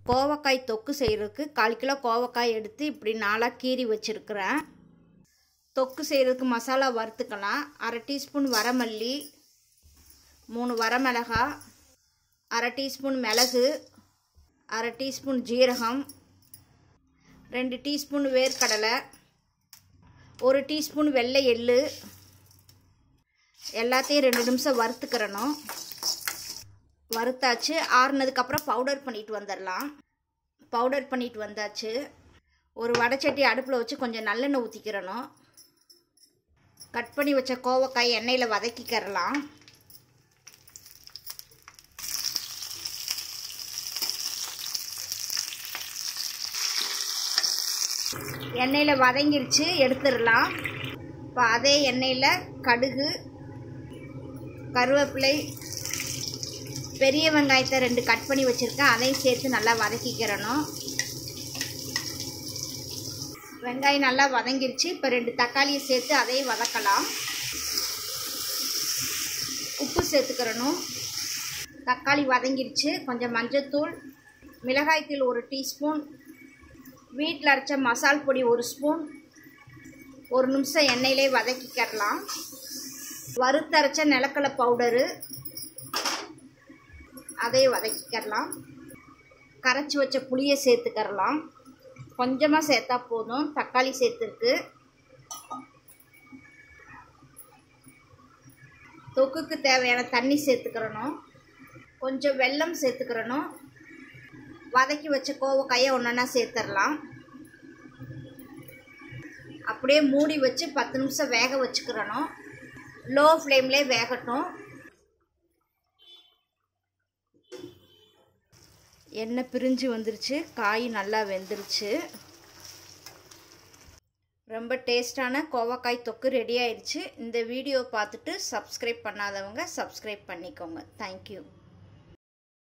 கோவக்காய் தொக்கு செய்கிறதுக்கு கால் கிலோ கோவக்காய் எடுத்து இப்படி நாலாக கீறி வச்சுருக்கிறேன் தொக்கு செய்கிறதுக்கு மசாலா வறுத்துக்கலாம் அரை டீஸ்பூன் வரமல்லி மூணு வரமிளகா அரை டீஸ்பூன் மிளகு அரை டீஸ்பூன் ஜீரகம் ரெண்டு டீஸ்பூன் வேர்க்கடலை ஒரு டீஸ்பூன் வெள்ளை எள்ளு எல்லாத்தையும் ரெண்டு நிமிஷம் வறுத்துக்கிறணும் வறுத்தாச்சு ஆறுனதுக்கப்புறம் பவுடர் பண்ணிட்டு வந்துடலாம் பவுடர் பண்ணிட்டு வந்தாச்சு ஒரு வடைச்சட்டி அடுப்பில் வச்சு கொஞ்சம் நல்லெண்ணெய் ஊற்றிக்கிறணும் கட் பண்ணி வச்ச கோவக்காய் எண்ணெயில் வதக்கிக்கிறலாம் எண்ணெயில் வதங்கிருச்சு எடுத்துடலாம் இப்போ அதே எண்ணெயில் கடுகு கருவேப்பிலை பெரிய வெங்காயத்தை ரெண்டு கட் பண்ணி வச்சுருக்கேன் அதையும் சேர்த்து நல்லா வதக்கிக்கிறணும் வெங்காயம் நல்லா வதங்கிருச்சு இப்போ ரெண்டு தக்காளியை சேர்த்து அதையும் வதக்கலாம் உப்பு சேர்த்துக்கிறணும் தக்காளி வதங்கிருச்சு கொஞ்சம் மஞ்சத்தூள் மிளகாய்த்தூள் ஒரு டீஸ்பூன் வீட்டில் அரைச்ச மசால் பொடி ஒரு ஸ்பூன் ஒரு நிமிஷம் எண்ணெயிலே வதக்கிக்கிறலாம் வறுத்தரைச்ச நிலக்கடலை பவுடரு அதையும் வதக்கிக்கிறலாம் கரைச்சி வச்ச புளியை சேர்த்துக்கிறலாம் கொஞ்சமாக சேர்த்தா போதும் தக்காளி சேர்த்துருக்கு தொக்குக்கு தேவையான தண்ணி சேர்த்துக்கிறணும் கொஞ்சம் வெல்லம் சேர்த்துக்கிறணும் வதக்கி வச்ச கோவக்காயை ஒன்றா சேர்த்துடலாம் அப்படியே மூடி வச்சு பத்து நிமிஷம் வேக வச்சுக்கிறணும் லோ ஃப்ளேம்லேயே வேகட்டும் எண்ணெய் பிரிஞ்சு வந்துருச்சு காய் நல்லா வெந்துருச்சு ரொம்ப டேஸ்டான கோவக்காய் தொக்கு ரெடி ஆயிடுச்சு இந்த வீடியோ பார்த்துட்டு சப்ஸ்கிரைப் பண்ணாதவங்க சப்ஸ்கிரைப் பண்ணிக்கோங்க தேங்க்யூ